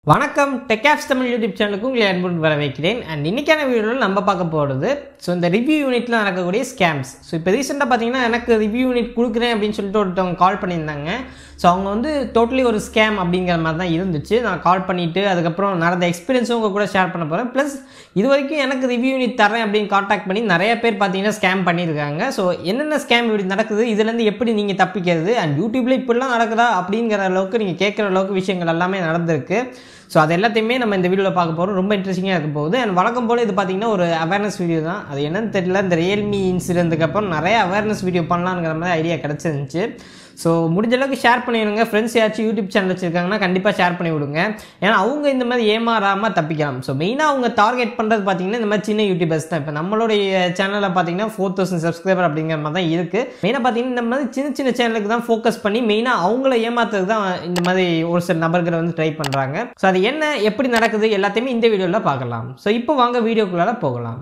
வணக்கம் டெக்ஆப்ஸ் தமிழ் யூடியூப் சேனலுக்கு உங்களை அன்புடன் வரவேற்கிறேன் அண்ட் இன்னைக்கான வீடியோவில் நம்ம பார்க்க போகிறது ஸோ இந்த ரிவ்யூ யூனிட்டில் நடக்கக்கூடிய ஸ்கேம்ஸ் ஸோ இப்போ ரீசெண்டாக பார்த்தீங்கன்னா எனக்கு ரிவ்யூ யூனிட் கொடுக்குறேன் அப்படின்னு சொல்லிட்டு ஒருத்தவங்க கால் பண்ணியிருந்தாங்க ஸோ அவங்க வந்து டோட்டலி ஒரு ஸ்கேம் அப்படிங்கிற மாதிரி தான் இருந்துச்சு நான் கால் பண்ணிவிட்டு அதுக்கப்புறம் நடந்த எக்ஸ்பீரியன்ஸும் உங்கள் கூட ஷேர் பண்ண போகிறேன் ப்ளஸ் இது வரைக்கும் எனக்கு ரிவ்யூ யூனிட் தரேன் அப்படின்னு காண்டாக்ட் பண்ணி நிறைய பேர் பார்த்தீங்கன்னா ஸ்கேம் பண்ணியிருக்காங்க ஸோ என்னென்ன ஸ்கேம் இப்படி நடக்குது இதுலேருந்து எப்படி நீங்கள் தப்பிக்கிறது அண்ட் யூடியூப்பில் இப்படிலாம் நடக்குதா அப்படிங்கிற அளவுக்கு நீங்கள் கேட்குற அளவுக்கு விஷயங்கள் எல்லாமே நடந்திருக்கு ஸோ அது எல்லாத்தையுமே நம்ம இந்த வீடியோவில் பார்க்க போகிறோம் ரொம்ப இன்ட்ரெஸ்டிங்காக இருக்க போகுது அண்ட் வழக்கம் போல் இது பார்த்தீங்கன்னா ஒரு அவேர்னஸ் வீடியோ தான் அது என்னன்னு தெரியல இந்த ரியல்மி இன்சிடென்ட்டுக்கு அப்புறம் நிறைய அவேர்னஸ் வீடியோ பண்ணலாங்கிற மாதிரி ஐடியா கிடச்சிருந்துச்சு ஸோ முடிஞ்ச அளவுக்கு ஷேர் பண்ணிவிடுங்க ஃப்ரெண்ட்ஸ் யாச்சும் யூடியூப் சேனல் வச்சுருக்காங்கன்னா கண்டிப்பாக ஷேர் பண்ணி விடுங்க ஏன்னா அவங்க இந்த மாதிரி ஏமாறாமல் தப்பிக்கலாம் ஸோ மெயினாக அவங்க டார்கெட் பண்ணுறது பார்த்தீங்கன்னா இந்த மாதிரி சின்ன யூடியூபர்ஸ் தான் இப்போ நம்மளுடைய சேனலில் பார்த்தீங்கன்னா ஃபோர் தௌசண்ட் சப்ஸ்கிரைபர் அப்படிங்கிற மாதிரி தான் இருக்குது மெயினாக பார்த்தீங்கன்னா இந்த மாதிரி சின்ன சின்ன சேனலுக்கு தான் ஃபோக்கஸ் பண்ணி மெயினாக அவங்கள ஏமாத்துறது தான் இந்த மாதிரி ஒரு சில நபர்கள் வந்து ட்ரை பண்ணுறாங்க ஸோ அது என்ன எப்படி நடக்குது எல்லாத்தையுமே இந்த வீடியோவில் பார்க்கலாம் ஸோ இப்போ வாங்க வீடியோக்குள்ளார போகலாம்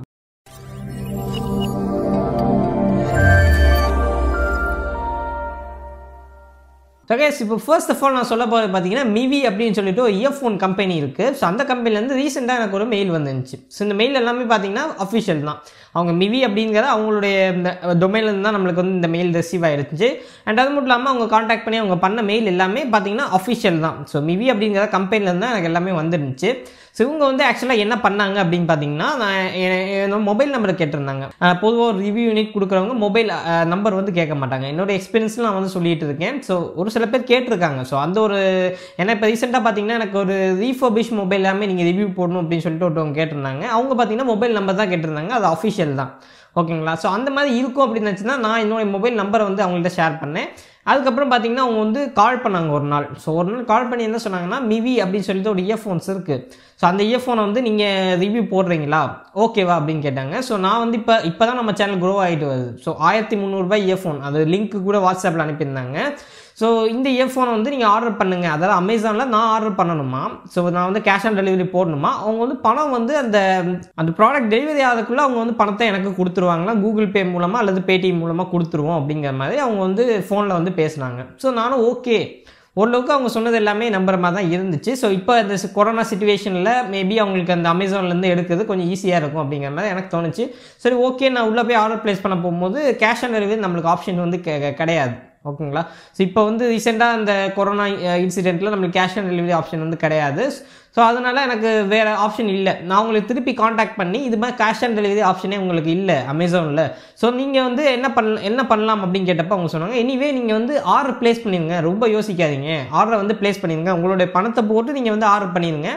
ஓகேஸ் இப்போ ஃபர்ஸ்ட் ஆஃப் ஆல் நான் சொல்ல போகிறது பார்த்தீங்கன்னா மிவி அப்படின்னு சொல்லிட்டு ஒரு இயர்ஃபோன் கம்பெனி இருக்குது ஸோ அந்த கம்பெனிலேருந்து ரீசெண்டாக எனக்கு ஒரு மெயில் வந்துருந்துச்சு ஸோ இந்த மெயில் எல்லாமே பார்த்தீங்கன்னா அஃபிஷியல் தான் அவங்க மிவி அப்படிங்கிற அவங்களுடைய இந்த டொமைன்லேருந்து தான் நம்மளுக்கு வந்து இந்த மெயில் ரிசீவ் ஆகிருந்துச்சு அண்ட் அது மட்டும் இல்லாமல் அவங்க காண்டாக்ட் பண்ணி அவங்க பண்ண மெயில் எல்லாமே பார்த்தீங்கன்னா அஃபிஷியல் தான் ஸோ மிவி அப்படிங்கிற கம்பெனிலேருந்து தான் எனக்கு எல்லாமே வந்துருந்துச்சு ஸோ இவங்க வந்து ஆக்சுவலாக என்ன பண்ணாங்க அப்படின்னு பார்த்தீங்கன்னா நான் என்னோட மொபைல் நம்பர் கேட்டிருந்தாங்க பொதுவாக ஒரு ரிவ்யூ யூனிட் கொடுக்குறவங்க மொபைல் நம்பர் வந்து கேட்க மாட்டாங்க என்னோட எக்ஸ்பீரியன்ஸில் நான் வந்து சொல்லிட்டு இருக்கேன் ஸோ ஒரு சில பேர் கேட்டிருக்காங்க ஸோ அந்த ஒரு ஏன்னா இப்போ ரீசெண்டாக பார்த்தீங்கன்னா எனக்கு ஒரு ரீஃபர்பிஷ் மொபைல் எல்லாமே நீங்கள் ரிவ்யூ போடணும் அப்படின்னு சொல்லிட்டு ஒருத்தவங்க கேட்டிருந்தாங்க அவங்க பார்த்தீங்கன்னா மொபைல் நம்பர் தான் கேட்டிருந்தாங்க அது அஃபிஷியல் தான் ஓகேங்களா ஸோ அந்த மாதிரி இருக்கும் அப்படின்னு நினச்சின்னா நான் என்னோட மொபைல் நம்பரை வந்து அவங்கள்ட்ட ஷேர் பண்ணேன் அதுக்கப்புறம் பார்த்தீங்கன்னா அவங்க வந்து கால் பண்ணாங்க ஒரு நாள் ஸோ ஒரு நாள் கால் பண்ணி என்ன சொன்னாங்கன்னா மிவி அப்படின்னு சொல்லிட்டு ஒரு இயர்ஃபோன்ஸ் இருக்குது ஸோ அந்த இயர்ஃபோனை வந்து நீங்கள் ரிவ்யூ போடுறீங்களா ஓகேவா அப்படின்னு கேட்டாங்க ஸோ நான் வந்து இப்போ இப்போ தான் நம்ம சேனல் க்ரோ ஆகிட்டு வருது ஸோ ஆயிரத்தி முந்நூறுபா இயர்ஃபோன் அது லிங்க் கூட வாட்ஸ்அப்பில் அனுப்பியிருந்தாங்க ஸோ இந்த இயர்ஃபோனை வந்து நீங்கள் ஆர்டர் பண்ணுங்கள் அதாவது அமேசானில் நான் ஆர்டர் பண்ணணுமா ஸோ நான் வந்து கேஷ் ஆன் டெலிவரி போடணுமா அவங்க வந்து பணம் வந்து அந்த அந்த ப்ராடக்ட் டெலிவரி ஆகிறதுக்குள்ளே அவங்க வந்து பணத்தை எனக்கு கொடுத்துருவாங்களா கூகுள் பே மூலமாக அல்லது பேடிஎம் மூலமாக கொடுத்துருவோம் அப்படிங்கிற மாதிரி அவங்க வந்து ஃபோனில் வந்து பேசினாங்க ஸோ நானும் ஓகே ஓரளவுக்கு அவங்க சொன்னது எல்லாமே நம்புற மாதிரி தான் இருந்துச்சு ஸோ இப்போ இந்த கொரோனா சுச்சுவேஷனில் மேபி அவங்களுக்கு அந்த அமேசான்லேருந்து எடுக்கிறது கொஞ்சம் ஈஸியாக இருக்கும் அப்படிங்கிற மாதிரி எனக்கு தோணுச்சு சரி ஓகே நான் உள்ளே போய் ஆர்டர் ப்ளேஸ் பண்ண போகும்போது கேஷ் ஆன் டெலிவரி நம்மளுக்கு ஆப்ஷன் வந்து கிடையாது ஓகேங்களா ஸோ இப்போ வந்து ரீசெண்டாக அந்த கொரோனா இன்சிடெண்ட்டில் நம்மளுக்கு கேஷ் ஆன் டெலிவரி ஆப்ஷன் வந்து கிடையாது ஸோ அதனால் எனக்கு வேறு ஆப்ஷன் இல்லை நான் உங்களுக்கு திருப்பி காண்டாக்ட் பண்ணி இது மாதிரி கேஷ் ஆன் டெலிவரி ஆப்ஷனே உங்களுக்கு இல்லை அமேசானில் ஸோ நீங்கள் வந்து என்ன பண்ண என்ன பண்ணலாம் அப்படின்னு கேட்டப்போ அவங்க சொன்னாங்க எனிவே நீங்கள் வந்து ஆர்டர் ப்ளேஸ் பண்ணிடுங்க ரொம்ப யோசிக்காதீங்க ஆர்டரை வந்து ப்ளேஸ் பண்ணிடுங்க உங்களுடைய பணத்தை போட்டு நீங்கள் வந்து ஆர்டர் பண்ணிடுங்க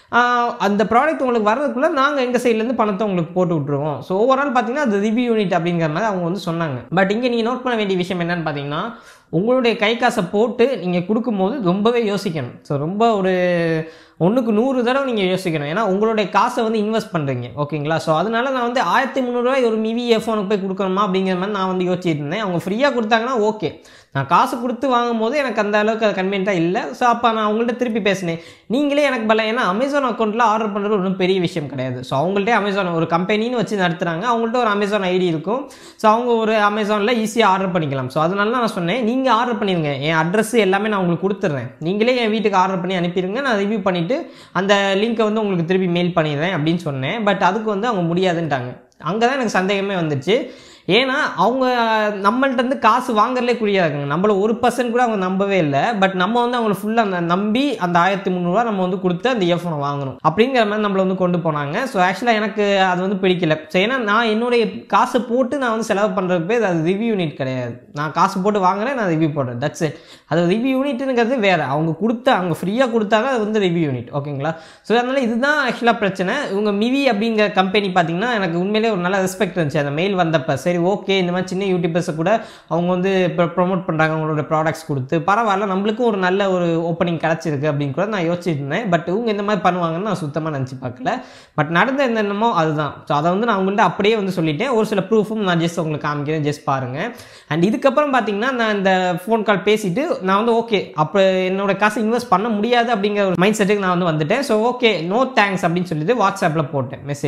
அந்த ப்ராடக்ட் உங்களுக்கு வர்றதுக்குள்ளே நாங்கள் எங்கள் சைட்லேருந்து பணத்தை உங்களுக்கு போட்டு விட்ருவோம் ஸோ ஓவரால் பார்த்தீங்கன்னா அது ரிவ்யூ யூனிட் அப்படிங்கிற மாதிரி அவங்க வந்து சொன்னாங்க பட் இங்கே நீங்கள் நோட் பண்ண வேண்டிய விஷயம் என்னன்னு பார்த்தீங்கன்னா உங்களுடைய கை காசை போட்டு நீங்கள் கொடுக்கும்போது ரொம்பவே யோசிக்கணும் ஸோ ரொம்ப ஒரு ஒன்றுக்கு நூறு தடவை நீங்கள் யோசிக்கணும் ஏன்னா உங்களுடைய காசை வந்து இன்வெஸ்ட் பண்ணுறீங்க ஓகேங்களா ஸோ அதனால நான் வந்து ஆயிரத்தி முந்நூறுரூவா ஒரு மிவி எஃபோனுக்கு போய் கொடுக்கணுமா அப்படிங்கிற மாதிரி நான் வந்து யோசிச்சுட்டு இருந்தேன் அவங்க ஃப்ரீயாக கொடுத்தாங்கன்னா ஓகே நான் காசு கொடுத்து வாங்கும் போது எனக்கு அந்த அளவுக்கு அது கன்வீனியண்ட்டாக இல்லை ஸோ அப்போ நான் அவங்கள்ட்ட திருப்பி பேசினேன் நீங்களே எனக்கு பல ஏன்னா அமேசான் அக்கௌண்ட்டில் ஆர்டர் பண்ணுறது ஒன்றும் பெரிய விஷயம் கிடையாது ஸோ அவங்கள்ட்டே அமேசான் ஒரு கம்பெனின்னு வச்சு நடத்துகிறாங்க அவங்கள்ட்ட ஒரு அமேசான் ஐடி இருக்கும் ஸோ அவங்க ஒரு அமேசானில் ஈஸியாக ஆர்டர் பண்ணிக்கலாம் ஸோ அதனால நான் சொன்னேன் நீங்கள் ஆர்டர் பண்ணிடுங்க என் அட்ரஸ் எல்லாமே நான் உங்களுக்கு கொடுத்துட்றேன் நீங்களே என் வீட்டுக்கு ஆர்டர் பண்ணி அனுப்பிடுங்க நான் ரிவ்யூ பண்ணிவிட்டு அந்த லிங்க்கை வந்து உங்களுக்கு திருப்பி மெயில் பண்ணிடுறேன் அப்படின்னு சொன்னேன் பட் அதுக்கு வந்து அவங்க முடியாதுன்ட்டாங்க அங்கே தான் எனக்கு சந்தேகமே வந்துச்சு ஏன்னா அவங்க நம்மள்ட்ட இருந்து காசு வாங்குறதுலே குறியாக இருக்காங்க நம்மள ஒரு பர்சன்ட் கூட அவங்க நம்பவே இல்லை பட் நம்ம வந்து அவங்களை ஃபுல்லாக அந்த நம்பி அந்த ஆயிரத்தி முந்நூறுவா நம்ம வந்து கொடுத்து அந்த இயர்ஃபோனை வாங்கணும் அப்படிங்கிற மாதிரி நம்மளை வந்து கொண்டு போனாங்க ஸோ ஆக்சுவலாக எனக்கு அது வந்து பிடிக்கல ஸோ ஏன்னா நான் என்னுடைய காசு போட்டு நான் வந்து செலவு பண்ணுறது பேர் அது ரிவ்யூ யூனிட் கிடையாது நான் காசு போட்டு வாங்குறேன் நான் ரிவ்யூ போடுறேன் தட்ஸ் இட் அது ரிவ்யூ யூனிட்டுங்கிறது வேறு அவங்க கொடுத்த அவங்க ஃப்ரீயாக கொடுத்தாங்க அது வந்து ரிவ்யூ யூனிட் ஓகேங்களா ஸோ அதனால் இதுதான் ஆக்சுவலாக பிரச்சனை இவங்க மிவி அப்படிங்கிற கம்பெனி பார்த்தீங்கன்னா எனக்கு உண்மையிலே ஒரு நல்ல ரெஸ்பெக்ட் இருந்துச்சு அந்த மெயில் வந்தப்போ சரி ஓகே இந்த மாதிரி சின்ன யூடியூபர்ஸை கூட அவங்க வந்து இப்போ ப்ரொமோட் பண்ணுறாங்க அவங்களோட ப்ராடக்ட்ஸ் கொடுத்து பரவாயில்ல நம்மளுக்கும் ஒரு நல்ல ஒரு ஓப்பனிங் கிடச்சிருக்கு அப்படின்னு கூட நான் யோசிச்சுட்டு இருந்தேன் பட் இவங்க இந்த மாதிரி பண்ணுவாங்கன்னு நான் சுத்தமாக நினச்சி பார்க்கல பட் நடந்த என்னென்னமோ அதுதான் ஸோ அதை வந்து நான் அவங்கள்ட்ட அப்படியே வந்து சொல்லிட்டேன் ஒரு சில ப்ரூஃபும் நான் ஜஸ்ட் உங்களுக்கு காமிக்கிறேன் ஜஸ்ட் பாருங்கள் அண்ட் இதுக்கப்புறம் பார்த்தீங்கன்னா நான் இந்த ஃபோன் கால் பேசிட்டு நான் வந்து ஓகே அப்போ என்னோட காசு இன்வெஸ்ட் பண்ண முடியாது அப்படிங்கிற ஒரு மைண்ட் செட்டுக்கு நான் வந்து வந்துட்டேன் ஸோ ஓகே நோ தேங்க்ஸ் அப்படின்னு சொல்லிட்டு வாட்ஸ்அப்பில் போட்டேன் மெசேஜ்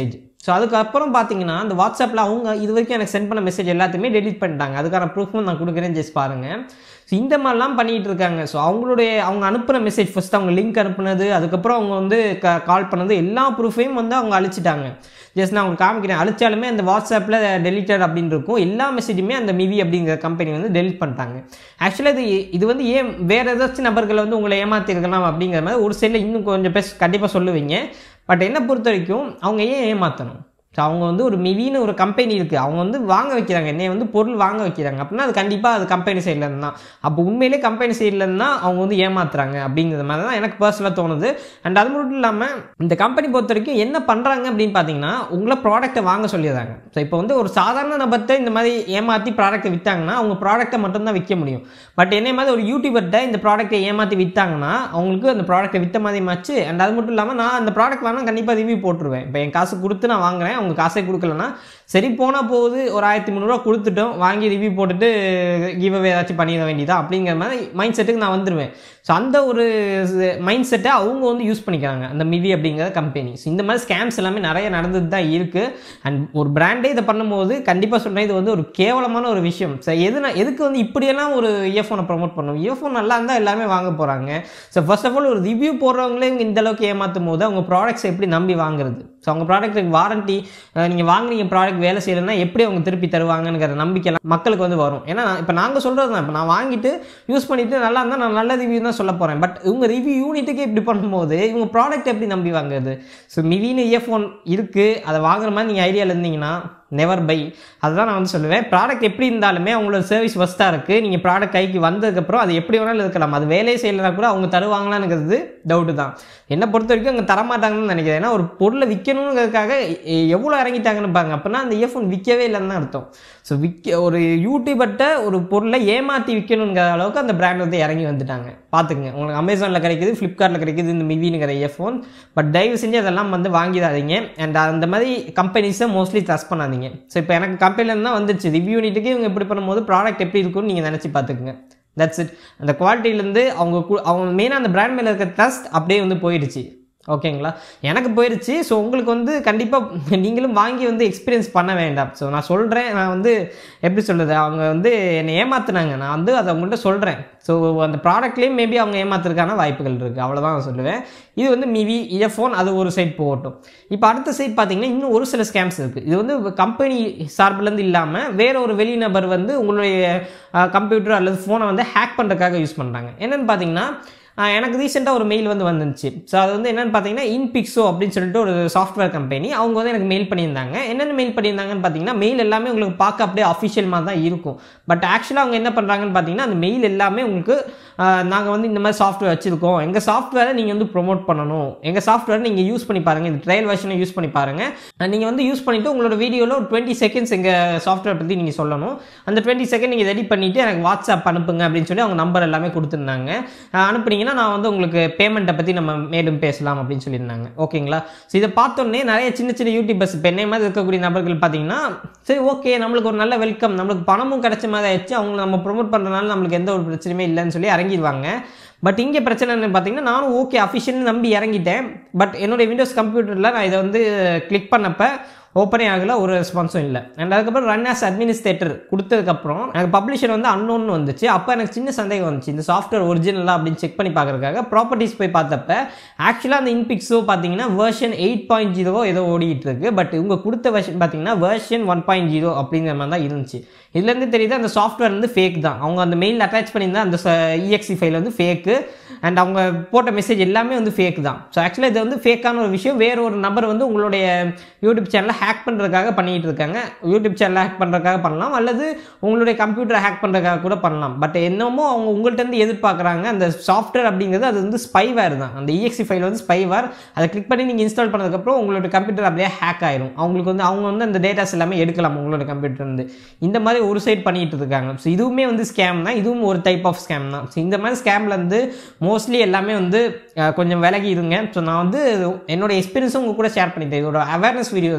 ஸோ அதுக்கப்புறம் பார்த்தீங்கன்னா அந்த வாட்ஸ்அப்பில் அவங்க இது வரைக்கும் எனக்கு சென்ட் பண்ண மெசேஜ் எல்லாத்தையுமே டெலிட் பண்ணிட்டாங்க அதுக்கான ப்ரூஃபும் நான் கொடுக்குறேன் ஜஸ்ட் பாருங்கள் ஸோ இந்த மாதிரிலாம் பண்ணிகிட்டு இருக்காங்க ஸோ அவங்களுடைய அவங்க அனுப்புன மெசேஜ் ஃபஸ்ட் அவங்க லிங்க் அனுப்புனது அதுக்கப்புறம் அவங்க வந்து க கால் பண்ணது எல்லா ப்ரூஃபையும் வந்து அவங்க அழிச்சிட்டாங்க ஜஸ்ட் நான் உங்களுக்கு காமிக்கிறேன் அழிச்சாலுமே அந்த வாட்ஸ்அப்பில் டெலிட்டட் அப்படின்னு இருக்கும் எல்லா மெசேஜுமே அந்த மிவி அப்படிங்கிற கம்பெனி வந்து டெலிட் பண்ணிட்டாங்க ஆக்சுவலாக இது இது வந்து ஏன் வேறு ஏதாச்சும் நபர்களை வந்து உங்களை ஏமாற்றிருக்கலாம் அப்படிங்கிற மாதிரி ஒரு சைடில் இன்னும் கொஞ்சம் பேச கண்டிப்பாக சொல்லுவீங்க பட் என்னை பொறுத்த வரைக்கும் அவங்க ஏன் ஏமாற்றணும் ஸோ அவங்க வந்து ஒரு மிவின்னு ஒரு கம்பெனி இருக்குது அவங்க வந்து வாங்க வைக்கிறாங்க என்னைய வந்து பொருள் வாங்க வைக்கிறாங்க அப்படின்னா அது கண்டிப்பாக அது கம்பெனி சைட்லேருந்து தான் அப்போ உண்மையிலே கம்பெனி சைட்லேருந்து தான் அவங்க வந்து ஏமாத்துறாங்க அப்படிங்கிற மாதிரி தான் எனக்கு பர்சனலாக தோணுது அண்ட் அது மட்டும் இல்லாமல் இந்த கம்பெனி பொறுத்த வரைக்கும் என்ன பண்ணுறாங்க அப்படின்னு பார்த்தீங்கன்னா உங்களை ப்ராடக்ட்டை வாங்க சொல்லிடுறாங்க ஸோ இப்போ வந்து ஒரு சாதாரண நபர்கிட்ட இந்த மாதிரி ஏமாற்றி ப்ராடக்ட்டை விற்றாங்கன்னா அவங்க ப்ராடக்ட்டை மட்டும்தான் விற்க முடியும் பட் என்னை மாதிரி ஒரு யூடியூபர்கிட்ட இந்த ப்ராடக்ட்டை ஏமாற்றி விற்றாங்கன்னா அவங்களுக்கு அந்த ப்ராடக்ட்டை விற்ற மாதிரி மாச்சு அண்ட் அது மட்டும் இல்லாமல் நான் அந்த ப்ராடக்ட் வேணால் கண்டிப்பாக ரிவ்யூ போட்டுருவேன் இப்போ என் காசு கொடுத்து நான் வாங்குறேன் அவங்க காசே கொடுக்கலன்னா சரி போனால் போகுது ஒரு ஆயிரத்தி முந்நூறுரூவா கொடுத்துட்டோம் வாங்கி ரிவ்யூ போட்டுட்டு கிவ் அவே ஏதாச்சும் பண்ணிட வேண்டியதா அப்படிங்கிற மாதிரி மைண்ட் செட்டுக்கு நான் வந்துடுவேன் ஸோ அந்த ஒரு மைண்ட் செட்டை அவங்க வந்து யூஸ் பண்ணிக்கிறாங்க அந்த மிவி அப்படிங்கிற கம்பெனி ஸோ இந்த மாதிரி ஸ்கேம்ஸ் எல்லாமே நிறைய நடந்துட்டு தான் இருக்குது அண்ட் ஒரு பிராண்டே இதை பண்ணும்போது கண்டிப்பாக சொல்கிறேன் இது வந்து ஒரு கேவலமான ஒரு விஷயம் ஸோ எது நான் எதுக்கு வந்து இப்படியெல்லாம் ஒரு இயர்ஃபோனை ப்ரொமோட் பண்ணணும் இயர்ஃபோன் நல்லா இருந்தால் எல்லாமே வாங்க போகிறாங்க ஸோ ஃபர்ஸ்ட் ஆஃப் ஆல் ஒரு ரிவ்யூ போடுறவங்களே இவங்க இந்த அளவுக்கு ஏமாற்றும் போது அவங்க ப்ராடக்ட்ஸ் எப்படி நம்பி வாங்குறது ஸோ அவங்க ப்ராடக்ட்டுக்கு வாரண்ட்டி நீங்கள் வாங்குனீங்க ப்ராடக்ட் வேலை செய்யலைன்னா எப்படி அவங்க திருப்பி தருவாங்கங்கிற நம்பிக்கைலாம் மக்களுக்கு வந்து வரும் ஏன்னா இப்போ நாங்கள் சொல்கிறது தான் இப்போ நான் வாங்கிட்டு யூஸ் பண்ணிட்டு நல்லா இருந்தால் நான் நல்ல ரிவ்யூ தான் சொல்ல போகிறேன் பட் இவங்க ரிவ்யூ யூனிட்டுக்கே இப்படி பண்ணும்போது இவங்க ப்ராடக்ட் எப்படி நம்பி வாங்குறது ஸோ மிவின்னு இயர்ஃபோன் இருக்குது அதை வாங்குற மாதிரி நீங்கள் ஐடியாவில் இருந்தீங்கன்னா நெவர் பை அதுதான் நான் வந்து சொல்லுவேன் ப்ராடக்ட் எப்படி இருந்தாலுமே அவங்களோட சர்வீஸ் ஃபஸ்ட்டாக இருக்குது நீங்கள் ப்ராடக்ட் கைக்கு வந்ததுக்கப்புறம் அது எப்படி வேணாலும் இருக்கலாம் அது வேலையே செய்யலைனா கூட அவங்க தருவாங்களான்னுங்கிறது டவுட்டு தான் என்னை பொறுத்த வரைக்கும் அவங்க தரமாட்டாங்கன்னு நினைக்கிறேன் ஏன்னா ஒரு பொருளை விற்கணுங்கிறதுக்காக எ- எவ்வளோ இறங்கிட்டாங்கன்னு பாருங்க அப்படின்னா அந்த இயர்ஃபோன் விற்கவே இல்லைன்னு தான் அர்த்தம் ஸோ விற்க ஒரு யூடியூபர்கிட்ட ஒரு பொருளை ஏமாற்றி விற்கணுங்கிற அளவுக்கு அந்த பிராண்ட் வந்து இறங்கி வந்துட்டாங்க பார்த்துக்குங்க உங்களுக்கு அமேசானில் கிடைக்குது ஃப்ளிப்கார்ட்டில் கிடைக்குது இந்த மிவினுங்கிற இயர்ஃபோன் பட் தயவு செஞ்சு அதெல்லாம் வந்து வாங்கிடாதீங்க அண்ட் அந்த மாதிரி கம்பெனிஸை மோஸ்ட்லி ட்ரஸ்ட் பண்ணாதீங்க ஸோ இப்போ எனக்கு கம்பெனிலேருந்து தான் வந்துச்சு ரிவ்யூ யூனிட்டுக்கு இவங்க இப்படி பண்ணும்போது ப்ராடக்ட் எப்படி இருக்கும்னு நீங்கள் நினச்சி பார்த்துக்குங்க தட்ஸ் இட் அந்த குவாலிட்டியிலேருந்து அவங்க கு- அவங்க மெயினாக அந்த பிராண்ட் மேலே இருக்க ட்ரஸ்ட் அப்படியே வந்து போயிடுச்சு ஓகேங்களா எனக்கு போயிடுச்சு ஸோ உங்களுக்கு வந்து கண்டிப்பாக நீங்களும் வாங்கி வந்து எக்ஸ்பீரியன்ஸ் பண்ண வேண்டாம் ஸோ நான் சொல்கிறேன் நான் வந்து எப்படி சொல்கிறது அவங்க வந்து என்னை ஏமாத்துனாங்க நான் வந்து அதை அவங்கள்ட்ட சொல்கிறேன் ஸோ அந்த ப்ராடக்ட்லேயும் மேபி அவங்க ஏமாத்துறதுக்கான வாய்ப்புகள் இருக்குது அவ்வளோதான் நான் சொல்லுவேன் இது வந்து மிவி இயர்ஃபோன் அது ஒரு சைட் போகட்டும் இப்போ அடுத்த சைட் பார்த்தீங்கன்னா இன்னும் ஒரு சில ஸ்கேம்ஸ் இருக்குது இது வந்து கம்பெனி சார்பிலேருந்து இல்லாமல் வேற ஒரு வெளிநபர் வந்து உங்களுடைய கம்ப்யூட்டர் அல்லது ஃபோனை வந்து ஹேக் பண்ணுறதுக்காக யூஸ் பண்ணுறாங்க என்னென்னு பார்த்தீங்கன்னா ஆஹ் எனக்கு ரீசெண்டாக ஒரு மெயில் வந்து வந்துச்சு ஸோ அது வந்து என்னென்னு பார்த்தீங்கன்னா இன்பிக்ஸோ அப்படின்னு சொல்லிட்டு ஒரு சாஃப்ட்வேர் கம்பெனி அவங்க வந்து எனக்கு மெயில் பண்ணியிருந்தாங்க என்னென்ன மெயில் பண்ணியிருந்தாங்கன்னு பார்த்தீங்கன்னா மெயில் எல்லாமே உங்களுக்கு பார்க்க அப்படியே அஃபிஷியல் மாதிரி தான் இருக்கும் பட் ஆக்சுவலாக அவங்க என்ன பண்ணுறாங்கன்னு பார்த்தீங்கன்னா அந்த மெயில் எல்லாமே உங்களுக்கு நாங்கள் வந்து இந்த மாதிரி சாஃப்ட்வேர் வச்சுருக்கோம் எங்கள் சாஃப்ட்வேரை நீங்கள் வந்து ப்ரொமோட் பண்ணணும் எங்கள் சாஃப்ட்வேரை நீங்கள் யூஸ் பண்ணி பாருங்கள் இந்த ட்ரையல் வெர்ஷனை யூஸ் பண்ணி பாருங்கள் நீங்கள் வந்து யூஸ் பண்ணிவிட்டு உங்களோட வீடியோவில் ஒரு டுவெண்ட்டி செகண்ட்ஸ் எங்கள் சாஃப்ட்வேர் பற்றி நீங்கள் சொல்லணும் அந்த டுவெண்ட்டி செகண்ட் நீங்கள் ரெடி பண்ணிவிட்டு எனக்கு வாட்ஸ்அப் அனுப்புங்க அப்படின்னு சொல்லி அவங்க நம்பர் எல்லாமே கொடுத்துருந்தாங்க அஹ் அனுப்புனீங்கன்னா நான் வந்து உங்களுக்கு பேமெண்ட்டை பற்றி நம்ம மேலும் பேசலாம் அப்படின்னு சொல்லியிருந்தாங்க ஓகேங்களா ஸோ இதை பார்த்தோன்னே நிறைய சின்ன சின்ன யூடியூபர்ஸ் இப்போ என்னை மாதிரி இருக்கக்கூடிய நபர்கள் பார்த்தீங்கன்னா சரி ஓகே நம்மளுக்கு ஒரு நல்ல வெல்கம் நம்மளுக்கு பணமும் கிடைச்ச மாதிரி ஆயிடுச்சு அவங்க நம்ம ப்ரொமோட் பண்ணுறதுனால நம்மளுக்கு எந்த ஒரு பிரச்சனையுமே இல்லைன்னு சொல்லி இறங்கிடுவாங்க பட் இங்கே பிரச்சனை என்ன பார்த்தீங்கன்னா நானும் ஓகே அஃபிஷியல்னு நம்பி இறங்கிட்டேன் பட் என்னுடைய விண்டோஸ் கம்ப்யூட்டரில் நான் இதை வந்து கிளிக் பண்ணப்போ ஓப்பனே ஆகல ஒரு ரெஸ்பான்ஸும் இல்லை அண்ட் அதுக்கப்புறம் ரன் ஆஸ் அட்மினிஸ்ட்ரேட்டர் கொடுத்ததுக்கப்புறம் எனக்கு பப்ளிஷர் வந்து அன்னோன்னு வந்துச்சு அப்போ எனக்கு சின்ன சந்தேகம் வந்துச்சு இந்த சாஃப்ட்வேர் ஒரிஜினலா அப்படின்னு செக் பண்ணி பார்க்கறதுக்காக ப்ராப்பர்ட்டிஸ் போய் பார்த்தப்ப ஆக்சுவலாக அந்த இன்பிக்ஸோ பார்த்தீங்கன்னா வெர்ஷன் எயிட் பாயிண்ட் ஜீரோ ஏதோ ஓடிட்டு இருக்கு பட் இவங்க கொடுத்த வெர்ஷன் பார்த்தீங்கன்னா வெர்ஷன் ஒன் பாயிண்ட் ஜீரோ அப்படிங்கிற மாதிரி தான் இருந்துச்சு இதுலேருந்து தெரியுது அந்த சாஃப்ட்வேர் வந்து ஃபேக் தான் அவங்க அந்த மெயில் அட்டாச் பண்ணியிருந்தா அந்த இஎக்ஸி ஃபைல் வந்து ஃபேக்கு அண்ட் அவங்க போட்ட மெசேஜ் எல்லாமே வந்து ஃபேக் தான் ஸோ ஆக்சுவலாக இது வந்து ஃபேக்கான ஒரு விஷயம் வேற ஒரு நபர் வந்து உங்களுடைய யூடியூப் சேனலை ஹேக் பண்ணுறதுக்காக பண்ணிட்டு இருக்காங்க யூடியூப் சேனலை ஹேக் பண்ணுறதுக்காக பண்ணலாம் அல்லது உங்களுடைய கம்ப்யூட்டரை ஹேக் பண்ணுறதுக்காக கூட பண்ணலாம் பட் என்னமோ அவங்க உங்கள்ட்ட இருந்து எதிர்பார்க்குறாங்க அந்த சாஃப்ட்வேர் அப்படிங்கிறது அது வந்து ஸ்பைவேர் தான் அந்த இஎக்ஸி ஃபைல் வந்து ஸ்பைவேர் அதை கிளிக் பண்ணி நீங்கள் இன்ஸ்டால் பண்ணதுக்கப்புறம் உங்களோட கம்ப்யூட்டர் அப்படியே ஹேக் ஆயிரும் அவங்களுக்கு வந்து அவங்க வந்து அந்த டேட்டாஸ் எல்லாமே எடுக்கலாம் உங்களோட கம்ப்யூட்டர் இருந்து இந்த மாதிரி ஒரு சைட் பண்ணிட்டு இருக்காங்க ஸோ இதுவுமே வந்து ஸ்கேம் தான் இதுவும் ஒரு டைப் ஆஃப் ஸ்கேம் தான் ஸோ இந்த மாதிரி ஸ்கேம்ல இருந்து மோஸ்ட்லி எல்லாமே வந்து அஹ், கொஞ்சம் விலகி இருங்க ஸோ நான் வந்து என்னோட எக்ஸ்பீரியன்ஸும் உங்க கூட ஷேர் பண்ணிட்டேன் இதோட அவேர்னஸ் வீடியோ தான்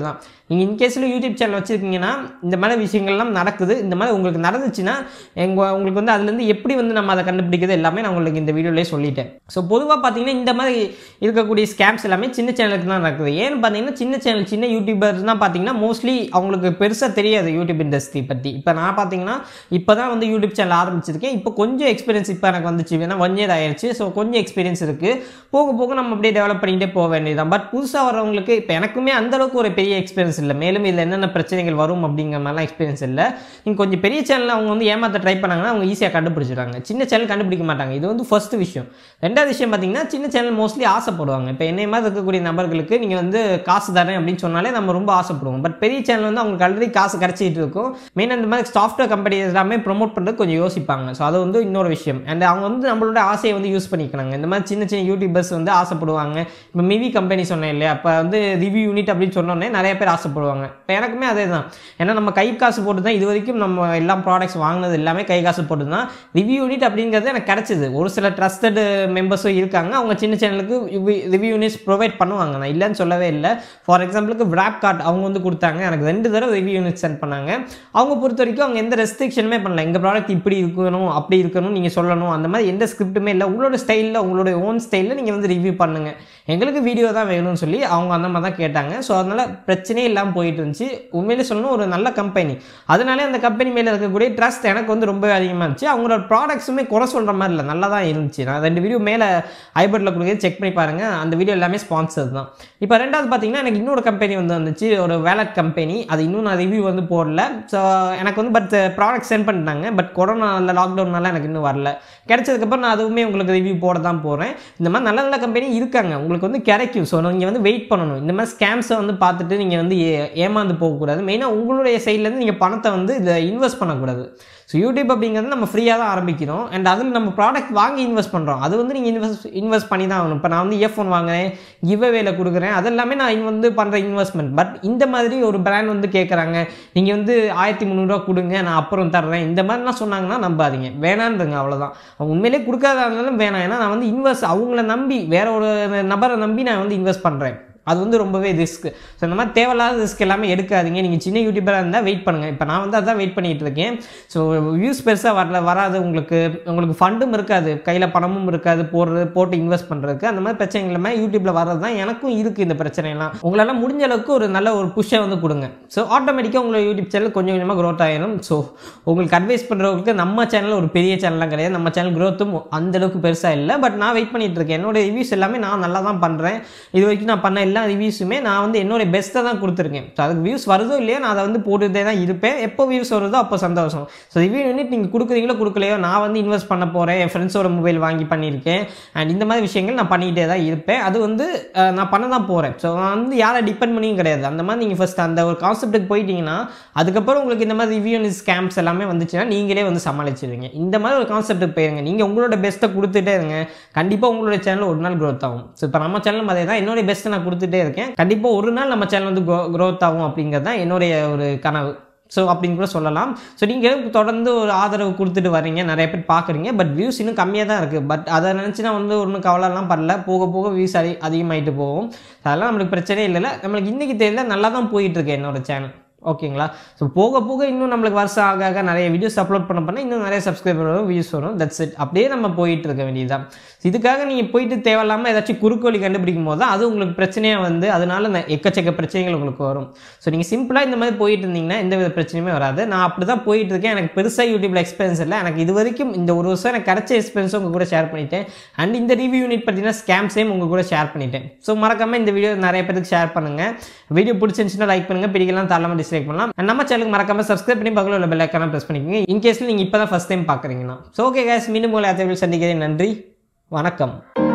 நீங்கள் இன்கேஸில் யூடியூப் சேனல் வச்சுருக்கீங்கன்னா இந்த மாதிரி விஷயங்கள்லாம் நடக்குது இந்த மாதிரி உங்களுக்கு நடந்துச்சுன்னா எங்கள் உங்களுக்கு வந்து அதுலேருந்து எப்படி வந்து நம்ம அதை கண்டுபிடிக்கிறது எல்லாமே நான் உங்களுக்கு இந்த வீடியோலேயே சொல்லிட்டேன் ஸோ பொதுவாக பார்த்தீங்கன்னா இந்த மாதிரி இருக்கக்கூடிய ஸ்கேம்ஸ் எல்லாமே சின்ன சேனலுக்கு தான் நடக்குது ஏன்னு பார்த்தீங்கன்னா சின்ன சேனல் சின்ன யூடியூபர்ஸ் தான் பார்த்தீங்கன்னா மோஸ்ட்லி அவங்களுக்கு பெருசாக தெரியாது யூடியூப் இண்டஸ்ட்ரி பற்றி இப்போ நான் பார்த்தீங்கன்னா இப்போ தான் வந்து யூடியூப் சேனல் ஆரம்பிச்சிருக்கேன் இப்போ கொஞ்சம் எக்ஸ்பீரியன்ஸ் இப்போ எனக்கு வந்துச்சு ஏன்னா ஒன் இயர் ஆயிடுச்சு ஸோ கொஞ்சம் எக்ஸ்பீரியன்ஸ் இருக்குது போக போக நம்ம அப்படியே டெவலப் பண்ணிகிட்டே போக வேண்டியதுதான் பட் புதுசாக வரவங்களுக்கு இப்போ எனக்குமே அந்த அளவுக்கு ஒரு பெரிய எக்ஸ்பீரியன்ஸ் இல்லை மேலும் இதில் என்னென்ன பிரச்சனைகள் வரும் அப்படிங்கிற மாதிரிலாம் எக்ஸ்பீரியன்ஸ் இல்லை நீங்கள் கொஞ்சம் பெரிய சேனல் அவங்க வந்து ஏமாற்ற ட்ரை பண்ணாங்கன்னா அவங்க ஈஸியாக கண்டுபிடிச்சிடுறாங்க சின்ன சேனல் கண்டுபிடிக்க மாட்டாங்க இது வந்து ஃபர்ஸ்ட் விஷயம் ரெண்டாவது விஷயம் பார்த்தீங்கன்னா சின்ன சேனல் மோஸ்ட்லி ஆசைப்படுவாங்க இப்போ என்னை மாதிரி இருக்கக்கூடிய நபர்களுக்கு நீங்கள் வந்து காசு தரேன் அப்படின்னு சொன்னாலே நம்ம ரொம்ப ஆசைப்படுவோம் பட் பெரிய சேனல் வந்து அவங்களுக்கு ஆல்ரெடி காசு கிடச்சிட்டு இருக்கும் மெயினாக இந்த மாதிரி சாஃப்ட்வேர் கம்பெனி எல்லாமே ப்ரொமோட் பண்ணுறது கொஞ்சம் யோசிப்பாங்க ஸோ அது வந்து இன்னொரு விஷயம் அண்ட் அவங்க வந்து நம்மளோட ஆசையை வந்து யூஸ் பண்ணிக்கிறாங்க இந்த மாதிரி சின்ன சின்ன யூடியூபர்ஸ் வந்து ஆசைப்படுவாங்க இப்போ மிவி கம்பெனி சொன்னேன் இல்லையா அப்போ வந்து ரிவ்யூ யூனிட் அப்படின்னு சொன்னோன்னே நிறைய பேர் ஆசைப்படுவாங்க இப்போ எனக்குமே அதே தான் ஏன்னா நம்ம கை காசு போட்டு தான் இது வரைக்கும் நம்ம எல்லா ப்ராடக்ட்ஸ் வாங்கினது எல்லாமே கை காசு போட்டு தான் ரிவ்யூ யூனிட் அப்படிங்கிறது எனக்கு கிடச்சிது ஒரு சில ட்ரஸ்டட் மெம்பர்ஸும் இருக்காங்க அவங்க சின்ன சேனலுக்கு ரிவ்யூ யூனிட்ஸ் ப்ரொவைட் பண்ணுவாங்க நான் இல்லைன்னு சொல்லவே இல்லை ஃபார் எக்ஸாம்பிளுக்கு விராப் கார்டு அவங்க வந்து கொடுத்தாங்க எனக்கு ரெண்டு தடவை ரிவ்யூ யூனிட் சென்ட் பண்ணாங்க அவங்க பொறுத்த வரைக்கும் அவங்க எந்த ரெஸ்ட்ரிக்ஷனுமே பண்ணல எங்கள் ப்ராடக்ட் இப்படி இருக்கணும் அப்படி இருக்கணும் நீங்கள் சொல்லணும் அந்த மாதிரி எந்த ஸ்கிரிப்ட்டுமே இல்லை உங்களோட ஸ்டைலில் உங்களோட ஓன் ஸ்டைலில் நீங்கள் வந்து ரிவ்யூ பண்ணுங்கள் எங்களுக்கு வீடியோ தான் வேணும்னு சொல்லி அவங்க அந்த மாதிரி தான் கேட்டாங்க ஸோ அதனால் பிரச்சனையே இல்லாமல் போயிட்டு இருந்துச்சு உண்மையிலே சொல்லணும் ஒரு நல்ல கம்பெனி அதனாலே அந்த கம்பெனி மேலே இருக்கக்கூடிய ட்ரஸ்ட் எனக்கு வந்து ரொம்ப அதிகமாக இருந்துச்சு அவங்களோட ப்ராடக்ட்ஸுமே குறை சொல்கிற மாதிரி இல்லை நல்லா தான் இருந்துச்சு நான் ரெண்டு வீடியோ மேலே ஐபட்டில் கொடுக்குறது செக் பண்ணி பாருங்கள் அந்த வீடியோ எல்லாமே ஸ்பான்சர் தான் இப்போ ரெண்டாவது பார்த்தீங்கன்னா எனக்கு இன்னொரு கம்பெனி வந்து வந்துச்சு ஒரு வேலட் கம்பெனி அது இன்னும் நான் ரிவ்யூ வந்து போடல ஸோ எனக்கு வந்து பட் ப்ராடக்ட் சென்ட் பண்ணிட்டாங்க பட் கொரோனாவில் லாக்டவுனால எனக்கு இன்னும் வரல கிடைச்சதுக்கப்புறம் நான் அதுவுமே உங்களுக்கு ரிவ்யூ போட தான் போகிறேன் இந்த மாதிரி நல்ல நல்ல கம்பெனி இருக்காங்க உங்களுக்கு வந்து கிடைக்கும் ஸோ நீங்கள் வந்து வெயிட் பண்ணணும் இந்த மாதிரி ஸ்கேம்ஸை வந்து பார்த்துட்டு நீங்கள் வந்து ஏ ஏமாந்து போகக்கூடாது மெயினாக உங்களுடைய சைட்லேருந்து நீங்கள் பணத்தை வந்து இதில் இன்வெஸ்ட் பண்ணக்கூடாது ஸோ யூடியூப் அப்படிங்கிறது நம்ம ஃப்ரீயாக தான் ஆரம்பிக்கிறோம் அண்ட் அதில் நம்ம ப்ராடக்ட் வாங்கி இன்வெஸ்ட் பண்ணுறோம் அது வந்து நீங்கள் இன்வெஸ்ட் இன்வெஸ்ட் பண்ணி தான் ஆகணும் இப்போ நான் வந்து இயர்ஃபோன் வாங்குறேன் கிவ்அவேல கொடுக்குறேன் அதெல்லாமே நான் வந்து பண்ணுற இன்வெஸ்ட்மெண்ட் பட் இந்த மாதிரி ஒரு பிராண்ட் வந்து கேட்குறாங்க நீங்கள் வந்து ஆயிரத்தி முந்நூறுரூவா கொடுங்க நான் அப்புறம் தர்றேன் இந்த மாதிரிலாம் சொன்னாங்கன்னா நம்பாதீங்க வேணான்றங்க அவ்வளோதான் அவங்க உண்மையிலே கொடுக்காதா இருந்தாலும் வேணாம் ஏன்னா நான் வந்து இன்வெஸ்ட் அவங்கள நம்பி வேற ஒரு நபரை நம்பி நான் வந்து இன்வெஸ்ட் பண்ணுறேன் அது வந்து ரொம்பவே ரிஸ்க் ஸோ இந்த மாதிரி தேவையில்லாத ரிஸ்க் எல்லாமே எடுக்காதீங்க நீங்கள் சின்ன யூடியூபராக இருந்தால் வெயிட் பண்ணுங்கள் இப்போ நான் வந்து அதான் வெயிட் பண்ணிகிட்டு இருக்கேன் ஸோ வியூஸ் பெருசாக வரல வராது உங்களுக்கு உங்களுக்கு ஃபண்டும் இருக்காது கையில் பணமும் இருக்காது போடுறது போட்டு இன்வெஸ்ட் பண்ணுறதுக்கு அந்த மாதிரி பிரச்சனைகள் எல்லாமே யூடியூப்பில் வர்றது தான் எனக்கும் இருக்குது இந்த பிரச்சனைலாம் உங்களால் முடிஞ்ச அளவுக்கு ஒரு நல்ல ஒரு புஷ்ஷை வந்து கொடுங்க ஸோ ஆட்டோமேட்டிக்காக உங்களோட யூடியூப் சேனல் கொஞ்சம் கொஞ்சமாக க்ரோத் ஆகிடும் ஸோ உங்களுக்கு அட்வைஸ் பண்ணுறவங்களுக்கு நம்ம சேனல் ஒரு பெரிய சேனல்லாம் கிடையாது நம்ம சேனல் க்ரோத்தும் அந்தளவுக்கு பெருசாக இல்லை பட் நான் வெயிட் பண்ணிட்டு இருக்கேன் என்னோட ரிவ்யூஸ் எல்லாமே நான் நல்லா தான் பண்ணுறேன் இது வரைக்கும் நான் பண்ண எல்லா ரிவ்யூஸுமே நான் வந்து என்னோட பெஸ்ட்டை தான் கொடுத்துருக்கேன் ஸோ அதுக்கு வியூஸ் வருதோ இல்லையோ நான் அதை வந்து போட்டுகிட்டே தான் இருப்பேன் எப்போ வியூஸ் வருதோ அப்போ சந்தோஷம் ஸோ ரிவ்யூ யூனிட் நீங்கள் கொடுக்குறீங்களோ கொடுக்கலையோ நான் வந்து இன்வெஸ்ட் பண்ண போகிறேன் என் ஃப்ரெண்ட்ஸோட மொபைல் வாங்கி பண்ணியிருக்கேன் அண்ட் இந்த மாதிரி விஷயங்கள் நான் பண்ணிகிட்டே தான் இருப்பேன் அது வந்து அஹ், நான் பண்ண தான் போகிறேன் ஸோ நான் வந்து யாரை டிபெண்ட் பண்ணியும் கிடையாது அந்த மாதிரி நீங்கள் ஃபஸ்ட் அந்த ஒரு கான்செப்ட்டுக்கு போயிட்டீங்கன்னா அதுக்கப்புறம் உங்களுக்கு இந்த மாதிரி ரிவ்யூ யூனிட் ஸ்கேம்ஸ் எல்லாமே வந்துச்சுன்னா நீங்களே வந்து சமாளிச்சிருவீங்க இந்த மாதிரி ஒரு கான்செப்ட்டுக்கு போயிருங்க நீங்கள் உங்களோட பெஸ்ட்டை கொடுத்துட்டே இருங்க கண்டிப்பாக உங்களோட சேனல் ஒரு நாள் க்ரோத் ஆகும் ஸோ இப்போ நம்ம சேனலும் அதே தான் என்னோட பெஸ்ட்டை நான் கொடுத்துட்டே இருக்கேன் கண்டிப்பாக ஒரு நாள் நம்ம சேனல் வந்து க்ரோத் ஆகும் அப்படிங்கிறது தான் என்னுடைய ஒரு கனவு ஸோ அப்படின்னு கூட சொல்லலாம் ஸோ நீங்கள் தொடர்ந்து ஒரு ஆதரவு கொடுத்துட்டு வரீங்க நிறைய பேர் பார்க்குறீங்க பட் வியூஸ் இன்னும் கம்மியாக தான் இருக்குது பட் அதை நினச்சி நான் வந்து ஒன்றும் கவலைலாம் படல போக போக வியூஸ் அதி அதிகமாகிட்டு போகும் அதெல்லாம் நம்மளுக்கு பிரச்சனையே இல்லைல்ல நம்மளுக்கு இன்றைக்கி தெரியல நல்லா தான் போயிட்டு இருக்கு என்னோட சேனல் ஓகேங்களா ஸோ போக போக இன்னும் நம்மளுக்கு வருஷம் ஆக ஆக நிறைய வீடியோஸ் அப்லோட் பண்ண பண்ண இன்னும் நிறைய சப்ஸ்கிரைபர் வரும் வியூஸ் வரும் தட்ஸ் இட் அப்படியே நம்ம போயிட்டு இருக்க வேண்டியதுதான் இதுக்காக நீங்கள் போயிட்டு தேவையில்லாமல் ஏதாச்சும் குறுக்கோழி கண்டுபிடிக்கும் போது தான் அது உங்களுக்கு பிரச்சனையாக வந்து அதனால ந- எக்கச்சக்க பிரச்சனைகள் உங்களுக்கு வரும் ஸோ நீங்கள் சிம்பிளாக இந்த மாதிரி போயிட்டு இருந்தீங்கன்னா எந்த வித பிரச்சனையுமே வராது நான் அப்படி தான் போயிட்டு இருக்கேன் எனக்கு பெருசாக யூடியூப்ல எக்ஸ்பீரியன்ஸ் இல்லை எனக்கு இது வரைக்கும் இந்த ஒரு வருஷம் எனக்கு கிடைச்ச எக்ஸ்பீரியன்ஸும் உங்கள் கூட ஷேர் பண்ணிட்டேன் அண்ட் இந்த ரிவ்யூ யூனிட் பார்த்தீங்கன்னா ஸ்கேம்ஸையும் உங்கள் கூட ஷேர் பண்ணிட்டேன் ஸோ மறக்காம இந்த வீடியோ நிறைய பேருக்கு ஷேர் பண்ணுங்கள் வீடியோ பிடிச்சிருந்துச்சுன்னா லைக் பண்ணுங்கள் பிடிக்கலாம் தாராளமாக டிஸ்லைக் பண்ணலாம் And நம்ம சேனலுக்கு மறக்காம சப்ஸ்கிரைப் பண்ணி பக்கத்தில் உள்ள பெல் ஐக்கான ப்ரெஸ் பண்ணிக்கோங்க இன் கேஸில் நீங்கள் இப்போ தான் ஃபஸ்ட் டைம் பார்க்குறீங்கன்னா ஸோ ஓகே கேஸ் மீண்டும் உங்களை அடுத்த வீடியோ சந்திக்கிறேன் நன்றி வணக்கம்